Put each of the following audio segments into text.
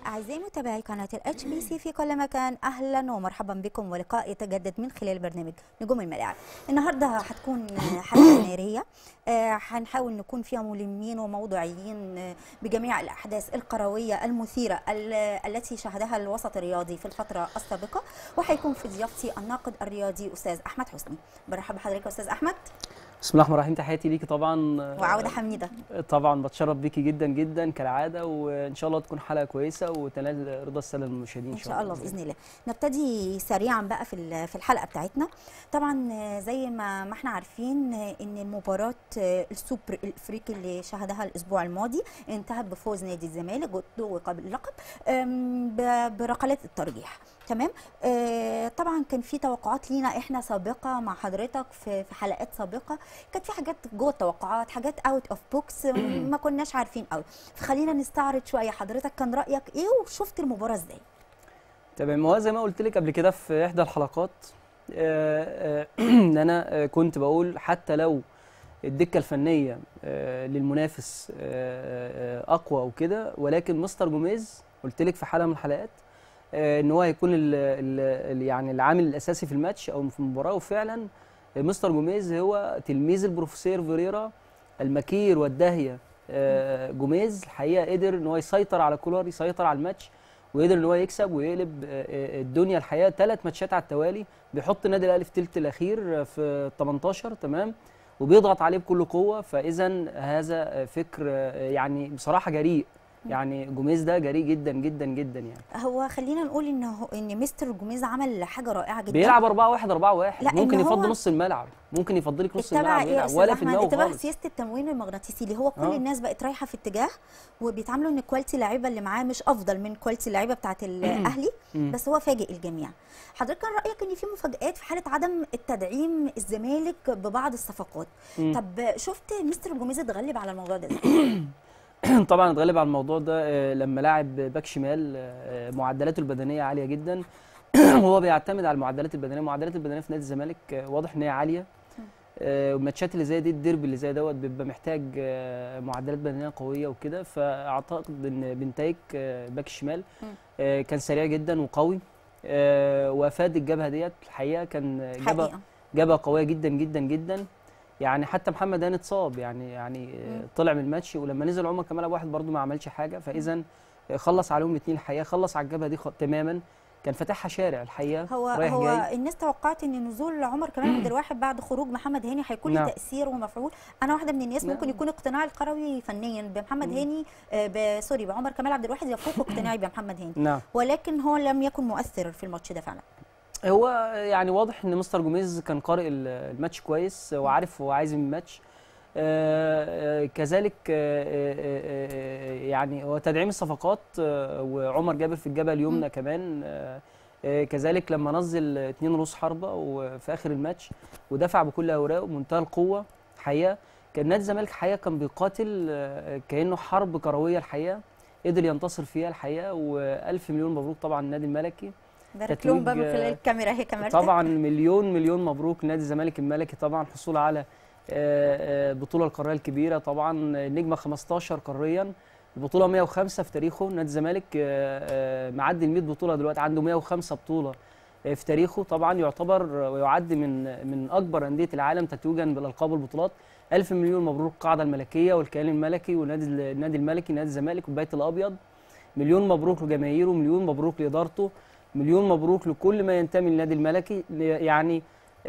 أعزائي متابعي قناة الاتش بي سي في كل مكان أهلا ومرحبا بكم ولقاء يتجدد من خلال برنامج نجوم الملاعب النهاردة هتكون حلقة نارية آه، هنحاول نكون فيها ملمين وموضوعيين آه، بجميع الأحداث القروية المثيرة ال- التي شهدها الوسط الرياضي في الفترة السابقة وهيكون في ضيافتي الناقد الرياضي أستاذ أحمد حسني برحب بحضرتك يا أستاذ أحمد بسم الله الرحمن الرحيم تحياتي ليكي طبعا وعودة حميدة طبعا بتشرف بيكي جدا جدا كالعاده وان شاء الله تكون حلقه كويسه وتنال رضا الساده المشاهدين ان شاء الله باذن الله نبتدي سريعا بقى في ال- في الحلقه بتاعتنا طبعا آه، زي ما ما احنا عارفين آه، ان المباراه آه، السوبر الافريقي اللي شهدها الاسبوع الماضي انتهت بفوز نادي الزمالك وتوج باللقب آم، ب- بركلات الترجيح تمام آه طبعا كان في توقعات لينا احنا سابقه مع حضرتك في في حلقات سابقه كانت في حاجات جوه التوقعات حاجات اوت اوف بوكس ما كناش عارفين قوي فخلينا نستعرض شويه حضرتك كان رايك ايه وشفت المباراه ازاي تمام هو زي ما قلت لك قبل كده في احدى الحلقات آه، آه، ان انا آه، كنت بقول حتى لو الدكه الفنيه آه، للمنافس آه، آه، اقوى او كده ولكن مستر جوميز قلت لك في حلقه من الحلقات آه، ان هو هيكون ال ال يعني العامل الاساسي في الماتش او في المباراه وفعلا مستر جوميز هو تلميذ البروفيسور فيريرا المكير والداهيه آه، جوميز الحقيقه قدر ان هو يسيطر على كولر يسيطر على الماتش وقدر ان هو يكسب ويقلب آه، آه، الدنيا الحقيقه ثلاث ماتشات على التوالي بيحط النادي الاهلي في الثلث الاخير آه، في 18 تمام وبيضغط عليه بكل قوه فاذا هذا آه، فكر آه، يعني بصراحه جريء يعني جوميز ده جريء جدا جدا جدا يعني هو خلينا نقول ان هو ان مستر جوميز عمل حاجه رائعه جدا بيلعب 4 1 4 1 لا، إن ممكن هو يفضي نص الملعب ممكن يفضلك نص اتبع الملعب ايه يا يلعب استاذ ولا في احمد دماغه اتبع خالص سياسه التموين المغناطيسي اللي هو كل آه. الناس بقت رايحه في اتجاه وبيتعاملوا ان كواليتي اللعيبه اللي معاه مش افضل من كواليتي اللعيبه بتاعه الاهلي مم. بس هو فاجئ الجميع حضرتك كان رايك ان في مفاجات في حاله عدم التدعيم الزمالك ببعض الصفقات مم. طب شفت مستر جوميز اتغلب على الموضوع ده ازاي طبعا اتغلب على الموضوع ده آه، لما لاعب باك شمال آه، معدلاته البدنيه عاليه جدا وهو بيعتمد على المعدلات البدنيه المعدلات البدنيه في نادي الزمالك آه، واضح ان هي عاليه آه، والماتشات اللي زي دي الديربي اللي زي دوت بيبقى محتاج آه، معدلات بدنيه قويه وكده فاعتقد ان بنتايك آه، باك الشمال مم. آه، كان سريع جدا وقوي آه، وافاد الجبهه ديت الحقيقه كان جبهه حقيقه جبهه قويه جدا جدا جدا يعني حتى محمد هاني اتصاب يعني يعني آه، مم. طلع من الماتش ولما نزل عمر كمال ابو واحد برده ما عملش حاجه فاذا آه، خلص عليهم الاثنين الحقيقه خلص على الجبهه دي خ- تماما كان فاتحها شارع الحقيقه هو رايح هو جاي الناس توقعت ان نزول عمر كمال عبد الواحد بعد خروج محمد هاني هيكون له نعم. تاثير ومفعول انا واحده من الناس نعم. ممكن يكون اقتناعي القروي فنيا بمحمد مم. هاني آه، ب- سوري بعمر كمال عبد الواحد يفوق اقتناعي بمحمد هاني نعم ولكن هو لم يكن مؤثر في الماتش ده فعلا هو يعني واضح ان مستر جوميز كان قارئ ال- الماتش كويس وعارف هو عايز إيه من الماتش آه، آه، كذلك آه، آه، آه، يعني هو تدعيم الصفقات آه، وعمر جابر في الجبهه اليمنى كمان آه، آه، كذلك لما نزل اتنين رؤوس حربه وفي اخر الماتش ودفع بكل اوراقه بمنتهى القوه الحقيقه كان نادي الزمالك الحقيقه كان بيقاتل آه، كانه حرب كرويه الحقيقه قدر ينتصر فيها الحقيقه والف مليون مبروك طبعا النادي الملكي بارك لهم بقى من تتويج، خلال آه، الكاميرا هي كاميرتك طبعا مليون مليون مبروك نادي الزمالك الملكي طبعا حصول على آه، آه، البطوله القاريه الكبيره طبعا النجمه 15 قاريا البطوله 105 في تاريخه نادي الزمالك آه، آه، معدي ال 100 بطوله دلوقتي عنده 105 بطوله آه، في تاريخه طبعا يعتبر ويعد من من اكبر انديه العالم تتويجا بالالقاب والبطولات ألف مليون مبروك القاعده الملكيه والكيان الملكي والنادي النادي الملكي نادي الزمالك والبيت الابيض مليون مبروك لجماهيره مليون مبروك لادارته مليون مبروك لكل ما ينتمي للنادي الملكي يعني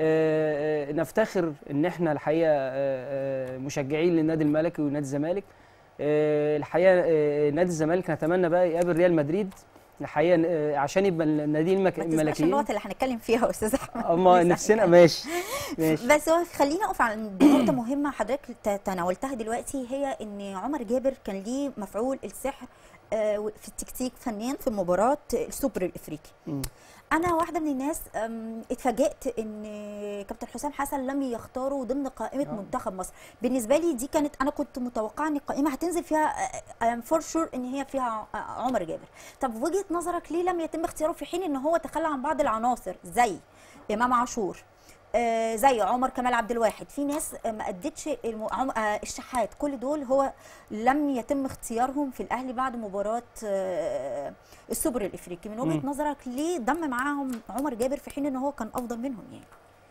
آه، آه، نفتخر ان احنا الحقيقه آه، آه، مشجعين للنادي الملكي ونادي الزمالك آه، الحقيقه آه، نادي الزمالك نتمنى بقى يقابل ريال مدريد الحقيقه آه، عشان يبقى النادي المك... ما تسمعش الملكيين النقط اللي هنتكلم فيها يا استاذ احمد اما لسه نفسنا هنتكلم. ماشي ماشي بس هو خلينا اقف عند نقطه مهمه حضرتك ت- تناولتها دلوقتي هي ان عمر جابر كان ليه مفعول السحر آه، في التكتيك فنيا في مباراه السوبر الافريقي مم. انا واحده من الناس أم، اتفاجئت ان كابتن حسام حسن لم يختاره ضمن قائمه آه. منتخب مصر بالنسبه لي دي كانت انا كنت متوقعه ان القائمه هتنزل فيها فور شور ان هي فيها آه، عمر جابر طب وجهه نظرك ليه لم يتم اختياره في حين ان هو تخلى عن بعض العناصر زي امام عاشور آه زي عمر كمال عبد الواحد في ناس آه، ما ادتش الم... عم... آه الشحات كل دول هو لم يتم اختيارهم في الاهلي بعد مباراه آه السوبر الافريقي من وجهه مم. نظرك ليه ضم معاهم عمر جابر في حين ان هو كان افضل منهم يعني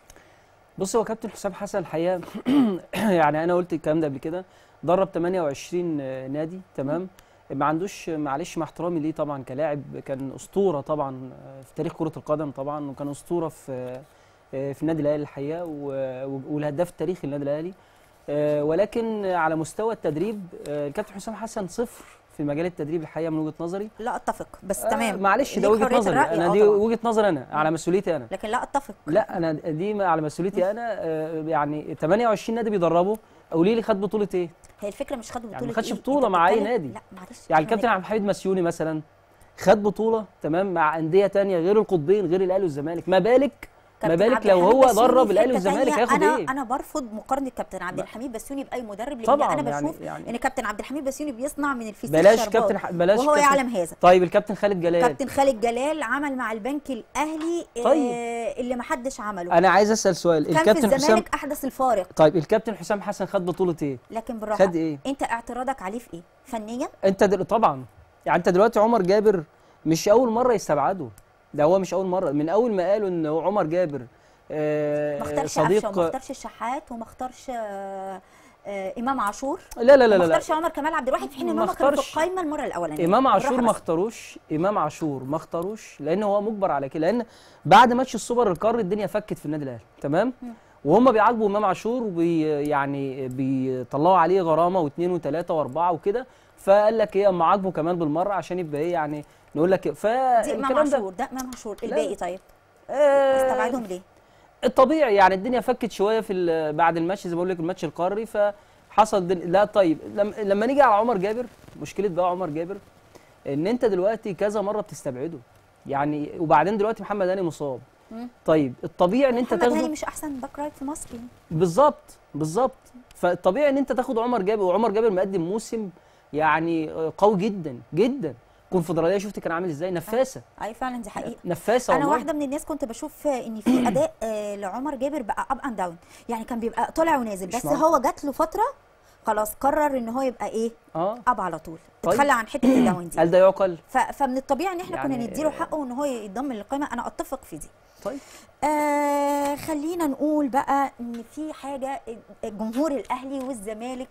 بص هو كابتن حسام حسن الحقيقه يعني انا قلت الكلام ده قبل كده درب 28 نادي تمام ما عندوش معلش مع احترامي ليه طبعا كلاعب كان اسطوره طبعا في تاريخ كره القدم طبعا وكان اسطوره في في النادي الاهلي الحقيقه و- والهداف التاريخي للنادي الاهلي آه، ولكن على مستوى التدريب آه، الكابتن حسام حسن صفر في مجال التدريب الحقيقه من وجهه نظري لا اتفق بس آه، تمام معلش ده ليك وجهه حرية نظري الرأي، انا آه دي طبعاً. وجهه نظري انا على مسؤوليتي انا لكن لا اتفق لا انا دي على مسؤوليتي انا آه، يعني 28 نادي بيدربوا قولي لي خد بطوله ايه هي الفكره مش خد بطوله يعني ما خدش إيه؟ بطولة أنت مع أي بتتكلم- نادي. لا معلش يعني إحنا الكابتن عبد الحميد مسيوني مثلا خد بطوله تمام مع انديه تانية غير القطبين غير الاهلي والزمالك ما بالك ما كابتن بالك عبد لو الحميد هو بسيوني درب في الاهلي حتة والزمالك تانية. هياخد انا ايه انا برفض مقارنه كابتن عبد لا. الحميد بسيوني باي مدرب لان طبعا انا يعني بشوف يعني ان كابتن عبد الحميد بسيوني بيصنع من الفسيخ بلاش شربات. كابتن ح- بلاش وهو كابتن يعلم هذا طيب الكابتن خالد جلال كابتن خالد جلال عمل مع البنك الاهلي طيب. آه اللي ما حدش عمله انا عايز اسال سؤال كان في الكابتن حسام الزمالك احدث الفارق طيب الكابتن حسام حسن خد بطوله ايه لكن بالراحه خد ايه انت اعتراضك عليه في ايه فنيا انت دل... طبعا يعني انت دلوقتي عمر جابر مش اول مره يستبعده ده هو مش اول مره من اول ما قالوا ان هو عمر جابر آه ما اختارش صديق قفشه وما اختارش الشحات وما اختارش آه آه امام عاشور لا لا لا ما لا, لا. اختارش عمر كمال عبد الواحد في حين ان ما هم كانوا في اختارش. القايمه المره الاولانيه امام عاشور بالراحة ما بس. اختاروش امام عاشور ما اختاروش لان هو مجبر على كده لان بعد ماتش السوبر القاري الدنيا فكت في النادي الاهلي تمام مم. وهم بيعاقبوا امام عاشور وبي يعني بيطلعوا عليه غرامه واثنين وثلاثه واربعه وكده فقال لك ايه اما عاقبه كمان بالمره عشان يبقى ايه يعني نقول لك دي امام فالكلام ده عاشور ده امام عاشور الباقي طيب آه، استبعدهم ليه؟ الطبيعي يعني الدنيا فكت شويه في ال- بعد الماتش زي ما بقول لك الماتش القاري فحصل دن... لا طيب لما, لما نيجي على عمر جابر مشكله بقى عمر جابر ان انت دلوقتي كذا مره بتستبعده يعني وبعدين دلوقتي محمد هاني مصاب مم. طيب الطبيعي ان انت محمد هاني تاخده مش احسن باك رايت في مصر يعني. بالظبط بالظبط فالطبيعي ان انت تاخد عمر جابر وعمر جابر مقدم موسم يعني قوي جدا جدا الكونفدراليه شفت كان عامل ازاي نفاسه اي فعلا دي حقيقه نفاسه انا والله واحده من الناس كنت بشوف ان في اداء آه، لعمر جابر بقى اب اند داون يعني كان بيبقى طالع ونازل مش بس معقول. هو جات له فتره خلاص قرر ان هو يبقى ايه اه اب على طول طيب. اتخلى عن حته الداون دي هل ده يعقل ف- فمن الطبيعي ان احنا كنا يعني- نديله حقه ان هو يتضم للقائمه انا اتفق في دي طيب آه خلينا نقول بقى ان في حاجه الجمهور الاهلي والزمالك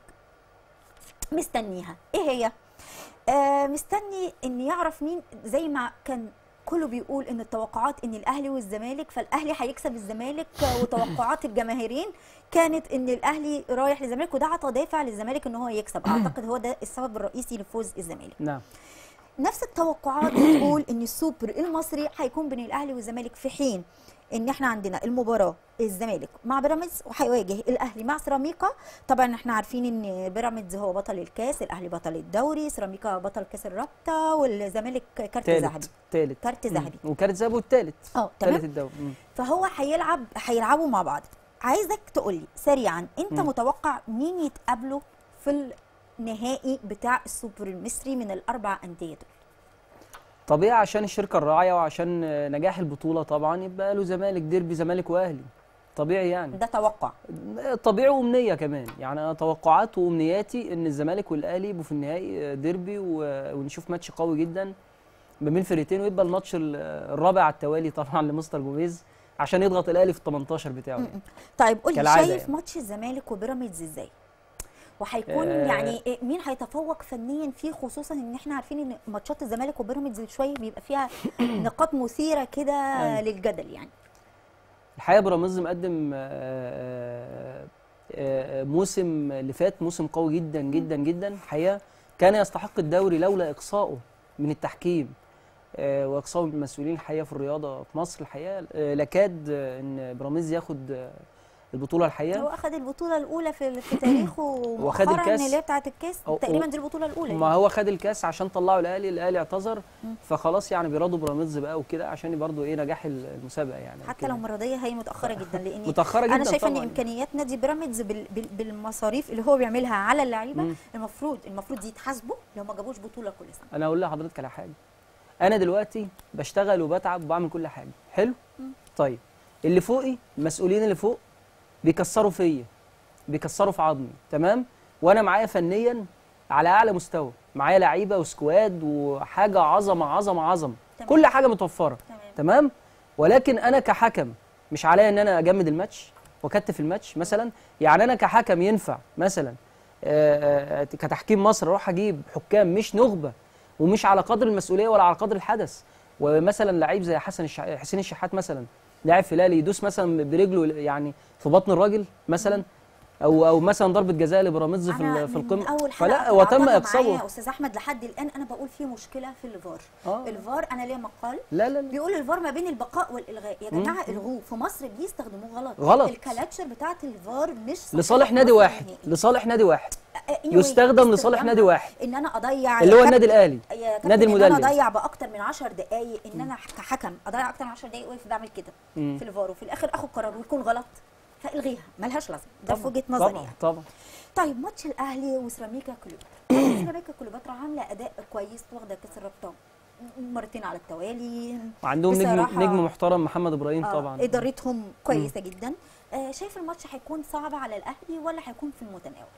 مستنيها ايه هي آه مستني ان يعرف مين زي ما كان كله بيقول ان التوقعات ان الاهلي والزمالك فالاهلي هيكسب الزمالك وتوقعات الجماهيرين كانت ان الاهلي رايح للزمالك وده عطى دافع للزمالك ان هو يكسب اعتقد هو ده السبب الرئيسي لفوز الزمالك نعم نفس التوقعات بتقول ان السوبر المصري هيكون بين الاهلي والزمالك في حين ان احنا عندنا المباراه الزمالك مع بيراميدز وهيواجه الاهلي مع سيراميكا طبعا احنا عارفين ان بيراميدز هو بطل الكاس الاهلي بطل الدوري سيراميكا بطل كاس الرابطه والزمالك كارت ذهبي تالت تالت كارت مم. ذهبي وكارت ذهبي والتالت اه تالت تمام الدوري مم. فهو هيلعب هيلعبوا مع بعض عايزك تقولي سريعا انت مم. متوقع مين يتقابلوا في النهائي بتاع السوبر المصري من الاربع انديه دول طبيعي عشان الشركه الراعيه وعشان آه، نجاح البطوله طبعا يبقى له زمالك ديربي زمالك واهلي طبيعي يعني ده توقع طبيعي وامنيه كمان يعني انا توقعات وامنياتي ان الزمالك والاهلي يبقوا في النهائي آه، ديربي و- ونشوف ماتش قوي جدا ما بين فرقتين ويبقى الماتش ال- الرابع على التوالي طبعا لمستر جوميز عشان يضغط الاهلي في ال 18 بتاعه م-م. طيب قول لي كالعادة شايف يعني. ماتش الزمالك وبيراميدز ازاي وهيكون آه. يعني إيه- مين هيتفوق فنيا فيه خصوصا ان احنا عارفين ان ماتشات الزمالك وبيراميدز شويه بيبقى فيها نقاط مثيره كده أيوة. للجدل يعني الحقيقه بيراميدز مقدم آه، آه، موسم اللي فات موسم قوي جدا جدا جدا الحقيقه كان يستحق الدوري لولا اقصائه من التحكيم آه، واقصائه من المسؤولين الحقيقه في الرياضه في مصر الحقيقه آه، لكاد آه، ان بيراميدز ياخد آه، البطوله هو الحقيقه اخذ البطوله الاولى في في تاريخه وخد مؤخرا الكاس. اللي هي بتاعه الكاس أو- تقريبا أو- دي البطوله الاولى ما ليه. هو خد الكاس عشان طلعوا الاهلي الاهلي اعتذر مم. فخلاص يعني بيرادوا بيراميدز بقى وكده عشان برضه ايه نجاح المسابقه يعني حتى كده. لو مرضيه هي متاخره جدا لان متاخره جدا انا شايفه ان طبعاً. امكانيات نادي بيراميدز بال- بال- بالمصاريف اللي هو بيعملها على اللعيبه مم. المفروض المفروض يتحاسبوا لو ما جابوش بطوله كل سنه انا اقول لحضرتك على حاجه انا دلوقتي بشتغل وبتعب وبعمل كل حاجه حلو مم. طيب اللي فوقي المسؤولين اللي فوق بيكسروا فيا بيكسروا في عظمي تمام وانا معايا فنيا على اعلى مستوى معايا لعيبه وسكواد وحاجه عظمه عظمه عظمه تمام. كل حاجه متوفره تمام تمام ولكن انا كحكم مش عليا ان انا اجمد الماتش واكتف الماتش مثلا يعني انا كحكم ينفع مثلا آه، آه، كتحكيم مصر اروح اجيب حكام مش نخبه ومش على قدر المسؤوليه ولا على قدر الحدث ومثلا لعيب زي حسن الشح... حسين الشحات مثلا لاعب في الاهلي يدوس مثلا برجله يعني في بطن الراجل مثلا او او مثلا ضربه جزاء لبيراميدز في أنا ال- في من القمه اول فلا حلقه هو تم تعاطفنا معايا اقصائه يا استاذ احمد لحد الان انا بقول في مشكله في الفار اه الفار انا ليا مقال لا لا لا بيقول الفار ما بين البقاء والالغاء يا مم. جماعه الغوه في مصر بيستخدموه غلط غلط. الكلاتشر بتاعت الفار مش صح لصالح في نادي مصر واحد نهائي. لصالح نادي واحد Anyway، يستخدم لصالح استخدامها نادي واحد ان انا اضيع اللي هو يا النادي كابتن- الاهلي يا كابتن نادي ان انا المدلل. اضيع باكتر من 10 دقائق ان انا كحكم اضيع اكتر من 10 دقائق واقف بعمل كده مم. في الفار وفي الاخر اخد قرار ويكون غلط فالغيها ملهاش لازمه ده في طبعاً، وجهه نظري طبعا يعني طبعا طيب ماتش الاهلي وسيراميكا كليوباترا سيراميكا كليوباترا عامله اداء كويس واخده كاس الرابطه مرتين على التوالي وعندهم نجم بصراحة- نجم محترم محمد ابراهيم آه، طبعا ادارتهم كويسه جدا آه شايف الماتش هيكون صعب على الاهلي ولا هيكون في المتناول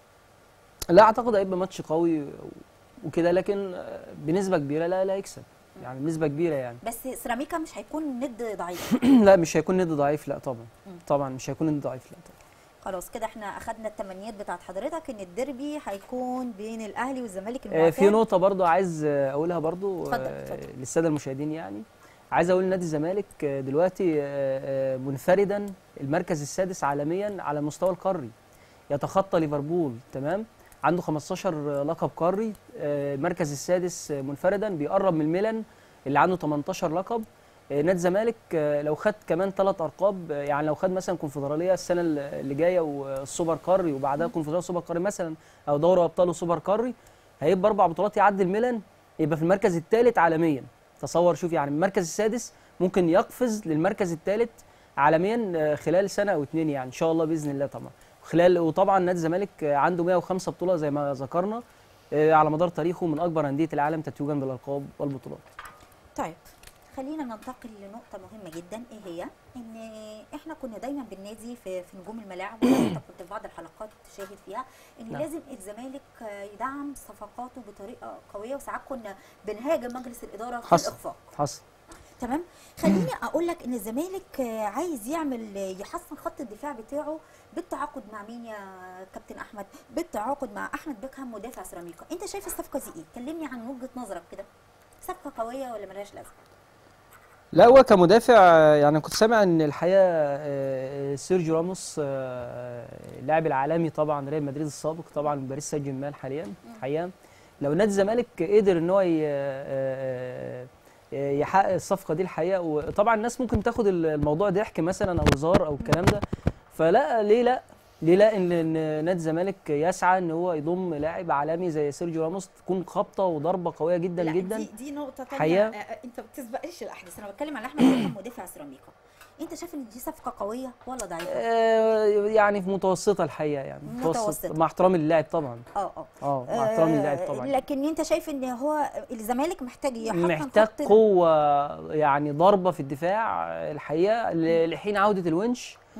لا اعتقد هيبقى ماتش قوي وكده لكن آه، بنسبه كبيره لا لا يكسب يعني بنسبه كبيره يعني بس سيراميكا مش هيكون ند ضعيف لا مش هيكون ندي ضعيف لا طبعا مم. طبعا مش هيكون ندي ضعيف لا طبعا خلاص كده احنا اخدنا التمنيات بتاعت حضرتك ان الديربي هيكون بين الاهلي والزمالك آه، المعتاد في نقطه برضو عايز آه، اقولها برضو اتفضل، آه، اتفضل. للساده المشاهدين يعني عايز اقول نادي الزمالك آه، دلوقتي آه، آه، منفردا المركز السادس عالميا على المستوى القاري يتخطى ليفربول تمام عنده 15 لقب قاري آه، المركز السادس آه، منفردا بيقرب من ميلان اللي عنده 18 لقب آه، نادي الزمالك آه، لو خد كمان ثلاث ارقام آه، يعني لو خد مثلا كونفدراليه السنه اللي جايه والسوبر قاري وبعدها كونفدراليه سوبر قاري مثلا او دوري ابطال وسوبر قاري هيبقى اربع بطولات يعدي الميلان يبقى في المركز الثالث عالميا تصور شوف يعني المركز السادس ممكن يقفز للمركز الثالث عالميا آه، خلال سنه او اتنين يعني ان شاء الله باذن الله طبعا خلال وطبعا نادي الزمالك آه، عنده 105 بطوله زي ما ذكرنا آه، على مدار تاريخه من اكبر انديه العالم تتويجا بالالقاب والبطولات طيب خلينا ننتقل لنقطة مهمة جدا ايه هي؟ ان احنا كنا دايما بننادي في, في نجوم الملاعب وانت كنت في بعض الحلقات تشاهد فيها ان نعم. لازم الزمالك يدعم صفقاته بطريقة قوية وساعات كنا بنهاجم مجلس الإدارة في حصل. الإخفاق حصل تمام؟ خليني أقول لك إن الزمالك عايز يعمل يحسن خط الدفاع بتاعه بالتعاقد مع مين يا كابتن أحمد؟ بالتعاقد مع أحمد بيكهام مدافع سيراميكا، أنت شايف الصفقة دي إيه؟ كلمني عن وجهة نظرك كده. صفقة قوية ولا ملهاش لازمة؟ لا هو كمدافع آه، يعني كنت سامع ان الحقيقه آه، آه، سيرجيو راموس آه، اللاعب العالمي طبعا ريال مدريد السابق طبعا باريس سان جيرمان حاليا الحقيقه لو نادي الزمالك قدر ان هو ي- آه، آه، يحقق الصفقه دي الحقيقه وطبعا الناس ممكن تاخد الموضوع ضحك مثلا او هزار او الكلام ده فلا ليه لا ليه لا ان إن نادي الزمالك يسعى ان هو يضم لاعب عالمي زي سيرجيو راموس تكون خبطه وضربه قويه جدا لا جدا دي, دي نقطة تانية حقيقة. آه، آه، انت ما بتسبقش الاحداث انا بتكلم على احمد بيكهام مدافع سيراميكا انت شايف ان دي صفقة قوية ولا ضعيفة؟ آه، يعني في متوسطه الحقيقه يعني متوسطة. مع احترامي للاعب طبعا اه اه اه مع احترامي للاعب آه، طبعا لكن انت شايف ان هو الزمالك محتاج يحطم محتاج خط- قوه يعني ضربه في الدفاع الحقيقه ل- لحين عوده الونش مم.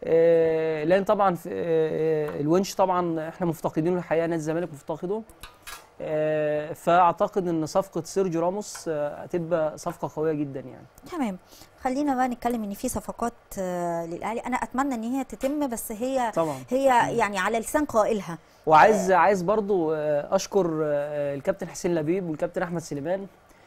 آه، لان طبعا في آه، الونش طبعا احنا مفتقدينه الحقيقه نادي الزمالك مفتقده آه، فاعتقد ان صفقه سيرجيو راموس آه، هتبقى صفقه قويه جدا يعني تمام خلينا بقى نتكلم ان في صفقات آه، للاهلي انا اتمنى ان هي تتم بس هي طبعا هي يعني على لسان قائلها وعايز عايز برضو آه، اشكر آه، الكابتن حسين لبيب والكابتن احمد سليمان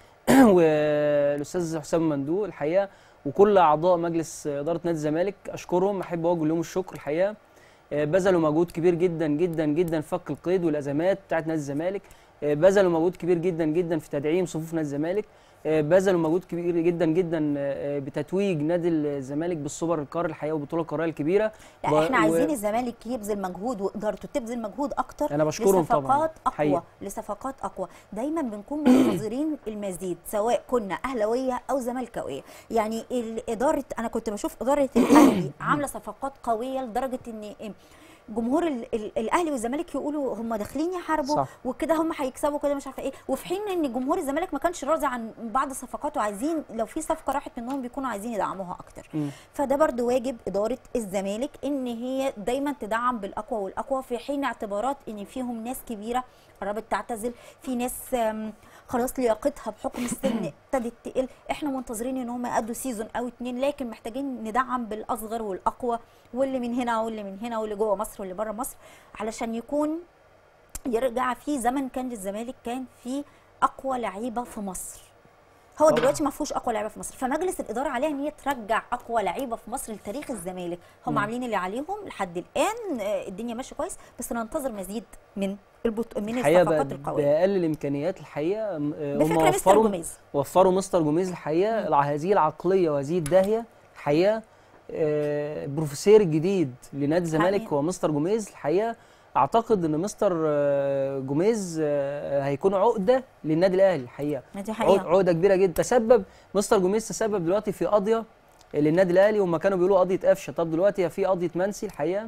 والاستاذ حسام مندوق الحقيقه وكل اعضاء مجلس اداره نادي الزمالك اشكرهم احب اوجه لهم الشكر الحقيقه آه، بذلوا مجهود كبير جدا جدا جدا في فك القيد والازمات بتاعت نادي الزمالك آه، بذلوا مجهود كبير جدا جدا في تدعيم صفوف نادي الزمالك آه، بذلوا مجهود كبير جدا جدا آه، بتتويج نادي الزمالك بالسوبر القاري الحقيقه والبطوله القاريه الكبيره لا و- احنا و- عايزين الزمالك يبذل مجهود وادارته تبذل مجهود اكتر انا بشكرهم طبعا لصفقات اقوى حقيقة. لصفقات اقوى دايما بنكون منتظرين المزيد سواء كنا اهلاويه او زملكاويه يعني الاداره انا كنت بشوف اداره الاهلي عامله صفقات قويه لدرجه ان إيه، جمهور ال ال الاهلي والزمالك يقولوا هم داخلين يحاربوا صح. وكده هم هيكسبوا كده مش عارفه ايه وفي حين ان جمهور الزمالك ما كانش راضي عن بعض الصفقات وعايزين لو في صفقه راحت منهم بيكونوا عايزين يدعموها اكتر مم. فده برضو واجب اداره الزمالك ان هي دايما تدعم بالاقوى والاقوى في حين اعتبارات ان فيهم ناس كبيره قربت تعتزل في ناس آم، خلاص لياقتها بحكم السن ابتدت تقل احنا منتظرين ان هم يأدوا سيزون او اتنين لكن محتاجين ندعم بالاصغر والاقوى واللي من هنا واللي من هنا واللي جوه مصر واللي بره مصر علشان يكون يرجع في زمن كان للزمالك كان في اقوى لعيبه في مصر هو طبعاً. دلوقتي ما فيهوش اقوى لعيبه في مصر فمجلس الاداره عليها ان هي ترجع اقوى لعيبه في مصر لتاريخ الزمالك هم مم. عاملين اللي عليهم لحد الان آه، الدنيا ماشيه كويس بس ننتظر مزيد من البط... من الحقيقه الصفقات بقى القويه باقل الامكانيات الحقيقه م- آه، هم بفكره مستر وفروا جوميز وفروا مستر جوميز الحقيقه الع- هذه العقليه وهذه الداهيه الحقيقه آه، البروفيسور الجديد لنادي الزمالك حقيقي. هو مستر جوميز الحقيقه اعتقد ان مستر آه، جوميز آه، هيكون عقده للنادي الاهلي الحقيقه دي عقد- حقيقه عقده كبيره جدا تسبب مستر جوميز تسبب دلوقتي في قضيه للنادي الاهلي هم كانوا بيقولوا قضيه قفشه طب دلوقتي في قضيه منسي الحقيقه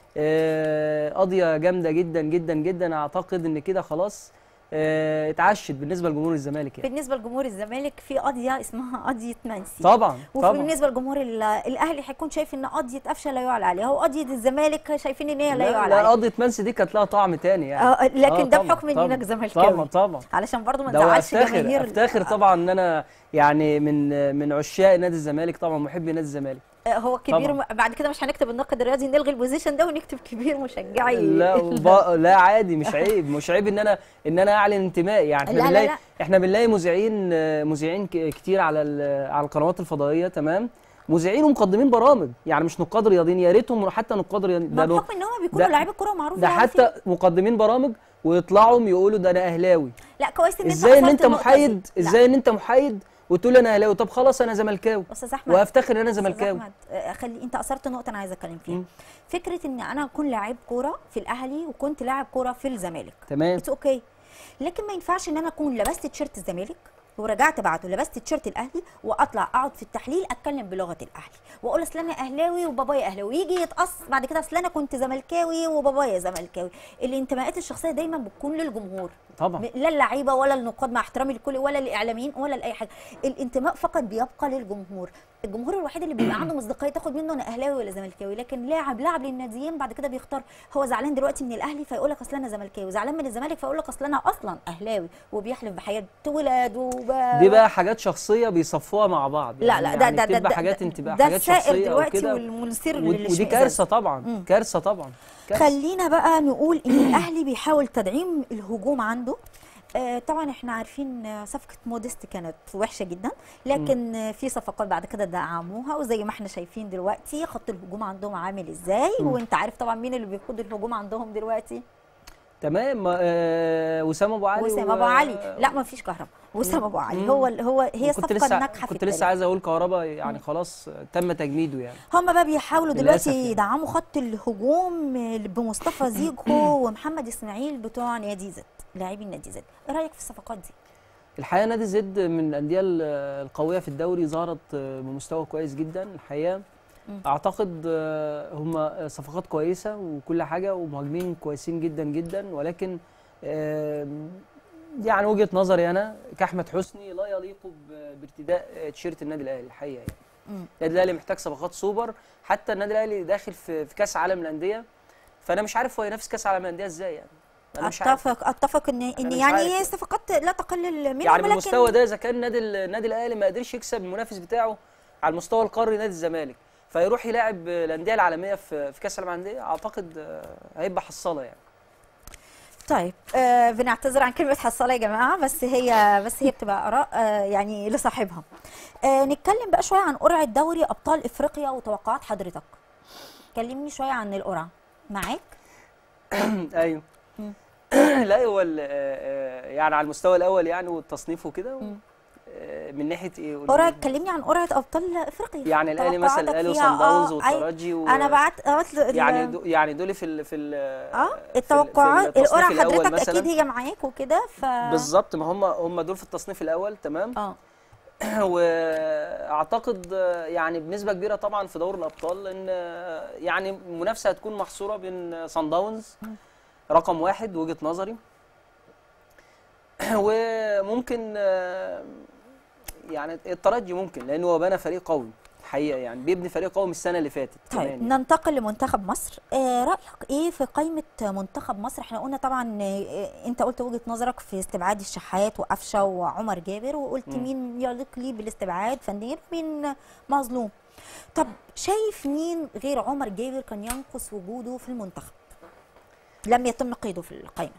آه، قضيه جامده جدا جدا جدا اعتقد ان كده خلاص آه، اتعشت بالنسبه لجمهور الزمالك يعني بالنسبه لجمهور الزمالك في قضيه اسمها قضيه منسي طبعا طبعا وبالنسبه لجمهور ال- الاهلي هيكون شايف ان قضيه قفشه لا يعلى عليها وقضيه الزمالك شايفين ان هي لا لا, يعلى لا عليها قضيه منسي دي كانت لها طعم تاني يعني آه، لكن آه، ده طبعاً، بحكم طبعاً، انك زملكاوي طبعا طبعا علشان برضو ما ده تزعلش افتخر جماهير افتخر طبعا ان انا يعني من من عشاق نادي الزمالك طبعا محبي نادي الزمالك آه، هو كبير طبعاً. م... بعد كده مش هنكتب الناقد الرياضي نلغي البوزيشن ده ونكتب كبير مشجعي لا وب... لا عادي مش عيب مش عيب ان انا ان انا اعلن انتمائي يعني احنا لا، لا، بنلاقي لا. احنا بنلاقي مذيعين آه، مذيعين ك- كتير على ال- على القنوات الفضائيه تمام مذيعين ومقدمين برامج يعني مش نقاد رياضيين يا ريتهم حتى نقاد رياضيين ما ده, بحكم ان هم بيكونوا ده- لعيبه كوره معروف ده حتى مقدمين برامج ويطلعوا يقولوا ده انا اهلاوي لا كويس ان ازاي ان أثرت انت النقطة محايد دي. لا، ازاي ان انت محايد وتقول انا اهلاوي طب خلاص انا زملكاوي استاذ احمد وافتخر ان انا أستاذ زملكاوي أحمد، آه، خلي انت اثرت نقطه انا عايزه اتكلم فيها مم. فكره ان انا اكون لاعب كوره في الاهلي وكنت لاعب كوره في الزمالك تمام اتس اوكي لكن ما ينفعش ان انا اكون لبست تيشيرت الزمالك ورجعت بعده لبست تيشيرت الاهلي واطلع اقعد في التحليل اتكلم بلغه الاهلي واقول اصل انا اهلاوي وبابايا اهلاوي يجي يتقص بعد كده اصل انا كنت زملكاوي وبابايا زملكاوي الانتماءات الشخصيه دايما بتكون للجمهور طبعا م- لا اللعيبه ولا النقاد مع احترامي لكل ولا الاعلاميين ولا لاي حاجه الانتماء فقط بيبقى للجمهور الجمهور الوحيد اللي بيبقى عنده مصداقيه تاخد منه انا اهلاوي ولا زملكاوي لكن لاعب لاعب للناديين بعد كده بيختار هو زعلان دلوقتي من الاهلي فيقول لك اصل انا زملكاوي زعلان من الزمالك فيقول لك اصل انا اصلا اهلاوي وبيحلف بحياه ولاده وب... دي بقى حاجات شخصيه بيصفوها مع بعض لا لا ده يعني ده ده بتبقى ده- حاجات انتباه ده حاجات السائر شخصيه او دلوقتي كده والمثير ود- ودي للاشمئزاز. كارثه طبعا مم. كارثه طبعا كارثة. خلينا بقى نقول ان الاهلي بيحاول تدعيم الهجوم عنده آه، طبعا احنا عارفين آه، صفقه موديست كانت وحشه جدا لكن آه، في صفقات بعد كده دعموها وزي ما احنا شايفين دلوقتي خط الهجوم عندهم عامل ازاي مم. وانت عارف طبعا مين اللي بيقود الهجوم عندهم دلوقتي تمام ما- آه، وسام ابو علي وسام و- ابو علي لا ما فيش كهرباء وسام ابو علي مم. هو هو هي كنت الصفقه لسه الناجحه في كنت لسه التاريخ. عايز اقول كهربا يعني خلاص تم تجميده يعني هم بقى بيحاولوا للأسف دلوقتي يعني. يدعموا خط الهجوم بمصطفى زيكو ومحمد اسماعيل بتوع نادي زد لاعبين نادي زد ايه رايك في الصفقات دي الحقيقه نادي زد من الانديه ال- القويه في الدوري ظهرت آه، بمستوى كويس جدا الحقيقه مم. اعتقد آه، هم صفقات كويسه وكل حاجه ومهاجمين كويسين جدا جدا ولكن آم، يعني وجهه نظري انا كاحمد حسني لا يليق ب- بارتداء آه، تيشيرت النادي الاهلي الحقيقه يعني مم. النادي الاهلي محتاج صفقات سوبر حتى النادي الاهلي داخل في في كاس عالم الانديه فانا مش عارف هو ينافس كاس عالم الانديه ازاي يعني انا مش عارف اتفق اتفق ان ان مش يعني عارف. صفقات لا تقلل منهم يعني لكن بالمستوى ده اذا كان النادي النادي الاهلي ما قدرش يكسب المنافس بتاعه على المستوى القاري نادي الزمالك فيروح يلاعب الانديه العالميه في في كاس العالم للانديه اعتقد آه، هيبقى حصاله يعني طيب آه بنعتذر عن كلمه حصاله يا جماعه بس هي بس هي بتبقى اراء آه يعني لصاحبها آه نتكلم بقى شويه عن قرعه دوري ابطال افريقيا وتوقعات حضرتك كلمني شويه عن القرعه معاك ايوه مم. لا هو ال- آه، آه، يعني على المستوى الاول يعني والتصنيف وكده مم. آه، من ناحيه ايه قولي قرعه لي. كلمني عن قرعه ابطال افريقيا يعني الاهلي مثلا توقعاتك الاهلي فيها. وصن داونز آه، أي- والترجي و... انا بعت قلت له ال- يعني دو يعني دول في ال في ال اه في ال- في التوقعات التصنيف القرعه الأول حضرتك مثلاً. اكيد هي معاك وكده ف بالظبط ما هم هم دول في التصنيف الاول تمام اه واعتقد آه، يعني بنسبه كبيره طبعا في دوري الابطال ان آه، يعني المنافسه هتكون محصوره بين صن داونز رقم واحد وجهه نظري وممكن آه، يعني الترجي ممكن لانه هو بنى فريق قوي حقيقه يعني بيبني فريق قوي من السنه اللي فاتت كمان طيب يعني. ننتقل لمنتخب مصر آه رايك ايه في قائمه منتخب مصر احنا قلنا طبعا آه انت قلت وجهه نظرك في استبعاد الشحات وقفشه وعمر جابر وقلت مم. مين يليق لي بالاستبعاد فنيا ومين مظلوم طب شايف مين غير عمر جابر كان ينقص وجوده في المنتخب لم يتم قيده في القائمه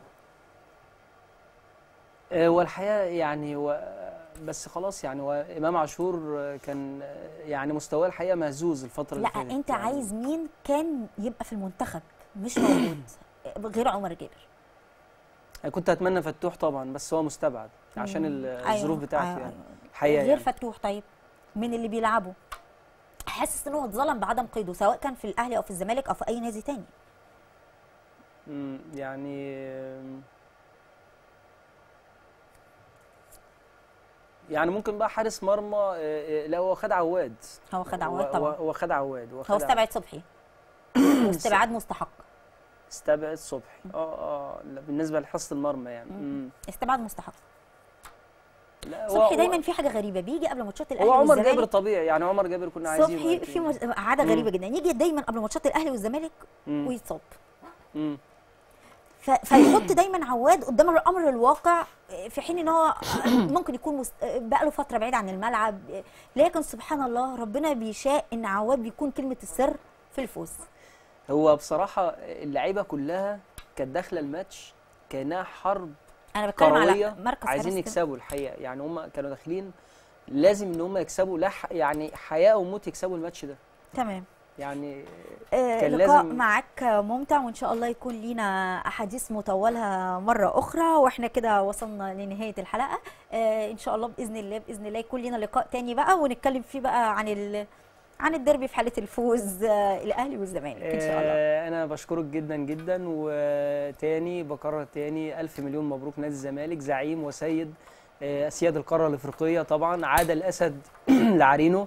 آه، والحقيقه يعني هو بس خلاص يعني هو امام عاشور آه، كان آه، يعني مستواه الحقيقه مهزوز الفتره اللي لا فاتت انت يعني. عايز مين كان يبقى في المنتخب مش موجود غير عمر جابر أنا كنت اتمنى فتوح طبعا بس هو مستبعد عشان ال- أيوة، الظروف بتاعته أيوة، يعني أيوة. الحقيقه غير يعني. فتوح طيب من اللي بيلعبوا حاسس ان هو اتظلم بعدم قيده سواء كان في الاهلي او في الزمالك او في اي نادي تاني مم، يعني آم، يعني ممكن بقى حارس مرمى آه، آه، لا هو خد عواد هو خد عواد هو- طبعا هو خد عواد هو هو خد استبعد صبحي واستبعاد مستحق استبعد صبحي اه اه لا، بالنسبه لحراسه المرمى يعني مم. مم. استبعاد مستحق لا هو- صبحي هو- دايما في حاجه غريبه بيجي قبل ماتشات الاهلي هو عمر جابر والزمالك طبيعي يعني عمر جابر كنا عايزينه صبحي أكيد. في مز- عاده مم. غريبه جدا يجي دايما قبل ماتشات الاهلي والزمالك مم. ويتصاب مم. ف- فيحط دايما عواد قدام الامر الواقع في حين ان هو ممكن يكون مست... بقاله فتره بعيد عن الملعب لكن سبحان الله ربنا بيشاء ان عواد بيكون كلمه السر في الفوز هو بصراحه اللعيبه كلها كانت داخله الماتش كانها حرب انا بتكلم كرويه على مركز عايزين حراسة يكسبوا الحقيقه يعني هم كانوا داخلين لازم ان هم يكسبوا لا ح- يعني حياه وموت يكسبوا الماتش ده تمام يعني آه كان لقاء لازم- معاك ممتع وان شاء الله يكون لينا احاديث مطوله مره اخرى واحنا كده وصلنا لنهايه الحلقه آه ان شاء الله باذن الله باذن الله يكون لينا لقاء تاني بقى ونتكلم فيه بقى عن ال... عن الديربي في حاله الفوز آه الاهلي والزمالك ان شاء الله آه، انا بشكرك جدا جدا وتاني بكرر تاني الف مليون مبروك نادي الزمالك زعيم وسيد آه، اسياد القاره الافريقيه طبعا عاد الاسد لعرينه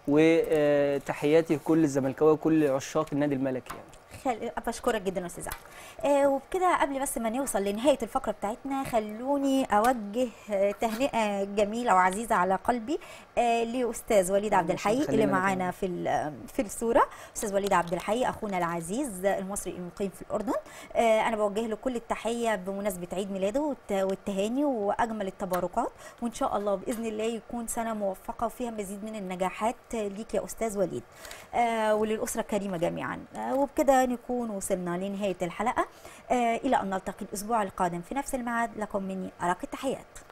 وتحياتي لكل الزملكاويه وكل عشاق النادي الملكي يعني خل... بشكرك جدا يا استاذ احمد آه وبكده قبل بس ما نوصل لنهايه الفقره بتاعتنا خلوني اوجه آه تهنئه جميله وعزيزه على قلبي آه لاستاذ وليد عبد ماشي، الحي اللي خلينا معانا نكمل. في ال- في الصوره استاذ وليد عبد الحي اخونا العزيز المصري المقيم في الاردن آه انا بوجه له كل التحيه بمناسبه عيد ميلاده والت- والتهاني واجمل التباركات وان شاء الله باذن الله يكون سنه موفقه وفيها مزيد من النجاحات ليك يا استاذ وليد آه وللاسره الكريمه جميعا آه وبكده نكون وصلنا لنهايه الحلقه آه الى ان نلتقي الاسبوع القادم في نفس الميعاد لكم مني ارق التحيات